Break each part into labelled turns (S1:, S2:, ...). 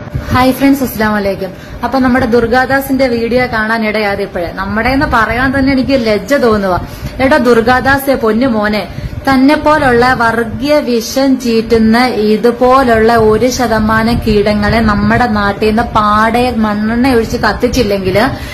S1: hi friends അസ്സാം വലൈക്കും അപ്പൊ നമ്മുടെ ദുർഗാദാസിന്റെ വീഡിയോ കാണാൻ ഇടയാതെ ഇപ്പോഴേ നമ്മുടെ എന്ന് പറയാൻ തന്നെ എനിക്ക് ലജ്ജ തോന്നുക എടാ ദുർഗാദാസെ പൊന്നു മോനെ തന്നെ പോലുള്ള വർഗീയ വിഷം ചീറ്റുന്ന ഇതുപോലുള്ള ഒരു ശതമാനം കീടങ്ങളെ നമ്മുടെ നാട്ടിൽ നിന്ന് പാടെ മണ്ണെണ്ണ ഒഴിച്ച് കത്തിച്ചില്ലെങ്കിൽ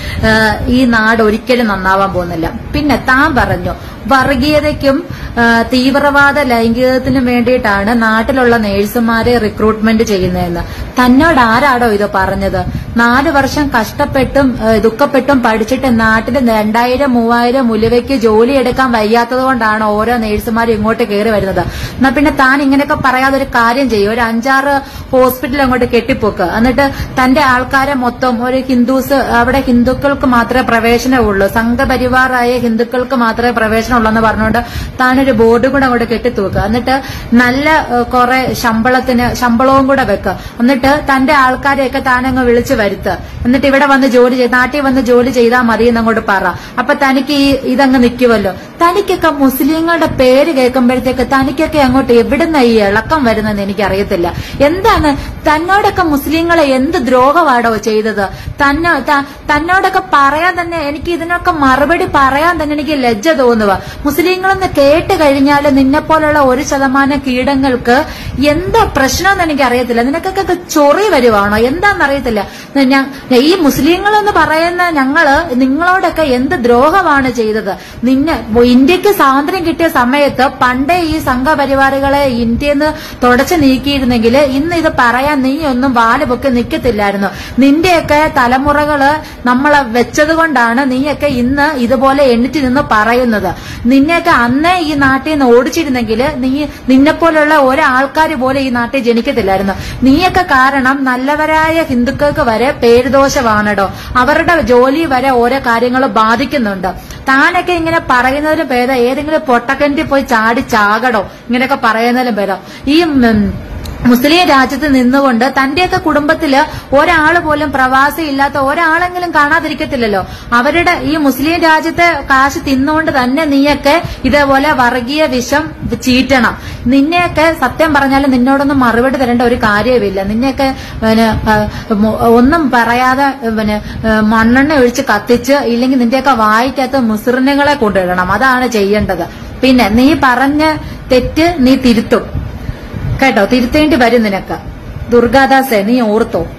S1: ഈ നാട് ഒരിക്കലും നന്നാവാൻ പോകുന്നില്ല പിന്നെ താൻ പറഞ്ഞു വർഗീയതയ്ക്കും ആ, തീവ്രവാദ ലൈംഗികത്തിനും വേണ്ടിയിട്ടാണ് നാട്ടിലുള്ള നേഴ്സുമാരെ റിക്രൂട്ട്മെന്റ് ചെയ്യുന്നതെന്ന് തന്നോട് ആരാടോ ഇത് പറഞ്ഞത് നാല് വർഷം കഷ്ടപ്പെട്ടും ആ, ദുഃഖപ്പെട്ടും പഠിച്ചിട്ട് നാട്ടിൽ രണ്ടായിരം മൂവായിരം ഉലുവയ്ക്ക് ജോലി എടുക്കാൻ വയ്യാത്തത് കൊണ്ടാണ് ഓരോ നേഴ്സുമാരും ഇങ്ങോട്ട് കയറി വരുന്നത് എന്നാ പിന്നെ താൻ ഇങ്ങനെയൊക്കെ പറയാതെ ഒരു കാര്യം ചെയ്യും ഒരു അഞ്ചാറ് ഹോസ്പിറ്റൽ അങ്ങോട്ട് കെട്ടിപ്പോക്ക് എന്നിട്ട് തന്റെ ആൾക്കാരെ മൊത്തം ഒരു ഹിന്ദുസ് അവിടെ ഹിന്ദുക്കൾക്ക് മാത്രമേ പ്രവേശനമുള്ളൂ സംഘപരിവാറായ ഹിന്ദുക്കൾക്ക് മാത്രമേ പ്രവേശനമുള്ളൂ എന്ന് പറഞ്ഞുകൊണ്ട് താനൊരു ബോർഡ് കൂടെ അങ്ങോട്ട് കെട്ടിത്തൂക്കുക എന്നിട്ട് നല്ല ഏഹ്, കുറെ ശമ്പളത്തിന് ശമ്പളവും കൂടെ വെക്കുക എന്നിട്ട് തന്റെ ആൾക്കാരെയൊക്കെ താനങ്ങ് വിളിച്ചു വരുത്തുക എന്നിട്ട് ഇവിടെ വന്ന് ജോലി ചെയ്ത് നാട്ടിൽ വന്ന് ജോലി ചെയ്താൽ മതി എന്നങ്ങോട്ട് പറ അപ്പൊ തനിക്ക് ഈ ഇതങ്ങ് നിൽക്കുമല്ലോ തനിക്കൊക്കെ മുസ്ലിങ്ങളുടെ പേര് കേൾക്കുമ്പോഴത്തേക്ക് തനിക്കൊക്കെ അങ്ങോട്ട് എവിടുന്ന ഈ ഇളക്കം വരുന്നതെന്ന് എനിക്കറിയത്തില്ല എന്താണ് തന്നോടൊക്കെ മുസ്ലിങ്ങളെ എന്ത് ദ്രോഹമാടോ ചെയ്തത് തന്നോ ത- തന്നോടൊക്കെ പറയാൻ തന്നെ എനിക്ക് ഇതിനൊക്കെ മറുപടി പറയാൻ തന്നെ എനിക്ക് ലജ്ജ തോന്നുക മുസ്ലിങ്ങളെന്ന് കേട്ട് കഴിഞ്ഞാൽ നിന്നെ പോലുള്ള ഒരു ശതമാനം കീടങ്ങൾക്ക് എന്താ പ്രശ്നമെന്ന് എനിക്ക് അറിയത്തില്ല നിനക്കൊക്കെ ചൊറി വരുവാണോ എന്താണെന്നറിയത്തില്ല ഞാൻ ഈ മുസ്ലിങ്ങൾ എന്ന് പറയുന്ന ഞങ്ങള് നിങ്ങളോടൊക്കെ എന്ത് ദ്രോഹമാണ് ചെയ്തത് നിന്നെ ഇന്ത്യക്ക് സ്വാതന്ത്ര്യം കിട്ടിയ സമയത്ത് പണ്ടേ ഈ സംഘപരിവാറുകളെ ഇന്ത്യയിൽ നിന്ന് തുടച്ചു നീക്കിയിരുന്നെങ്കിൽ ഇന്ന് ഇത് പറയാൻ നീ ഒന്നും വാല് പൊക്കി നിൽക്കത്തില്ലായിരുന്നു നിന്റെയൊക്കെ തലമുറകള് നമ്മളെ വെച്ചത് കൊണ്ടാണ് നീയൊക്കെ ഇന്ന് ഇതുപോലെ എണ്ണിറ്റ് നിന്ന് പറയുന്നത് നിന്നെയൊക്കെ അന്നേ ഈ നാട്ടിൽ നിന്ന് ഓടിച്ചിരുന്നെങ്കിൽ നീ നിന്നെപ്പോലുള്ള ഒരാൾക്കാർ പോലെ ഈ നാട്ടിൽ ജനിക്കത്തില്ലായിരുന്നു നീയൊക്കെ കാരണം നല്ലവരായ ഹിന്ദുക്കൾക്ക് വരെ പേരുദോഷമാണടോ അവരുടെ ജോലി വരെ ഓരോ കാര്യങ്ങൾ ബാധിക്കുന്നുണ്ട് താനൊക്കെ ഇങ്ങനെ പറയുന്നതിലും ഭേദം ഏതെങ്കിലും പൊട്ടക്കണ്ടി പോയി ചാടി ചാകടോ ഇങ്ങനെയൊക്കെ പറയുന്നതിലും ഭേദം ഈ ഉം, മുസ്ലിം രാജ്യത്ത് നിന്നുകൊണ്ട് തന്റെയൊക്കെ കുടുംബത്തില് ഒരാൾ പോലും പ്രവാസി ഇല്ലാത്ത ഒരാളെങ്കിലും കാണാതിരിക്കത്തില്ലല്ലോ അവരുടെ ഈ മുസ്ലിം രാജ്യത്തെ കാശ് തിന്നുകൊണ്ട് തന്നെ നീയൊക്കെ ഇതേപോലെ വർഗീയ വിഷം ചീറ്റണം നിന്നെയൊക്കെ സത്യം പറഞ്ഞാൽ നിന്നോടൊന്നും മറുപടി തരേണ്ട ഒരു കാര്യവുമില്ല നിന്നെയൊക്കെ പിന്നെ, ആ, മു- ഒന്നും പറയാതെ പിന്നെ ആ, മണ്ണെണ്ണ ഒഴിച്ച് കത്തിച്ച് ഇല്ലെങ്കിൽ നിന്റെയൊക്കെ വായിക്കകത്ത് മുസ്ലിങ്ങളെ കൊണ്ടിടണം അതാണ് ചെയ്യേണ്ടത് പിന്നെ നീ പറഞ്ഞ തെറ്റ് നീ തിരുത്തും കേട്ടോ തിരുത്തേണ്ടി വരും നിനക്ക് ദുർഗാദാസെ നീ ഓർത്തോ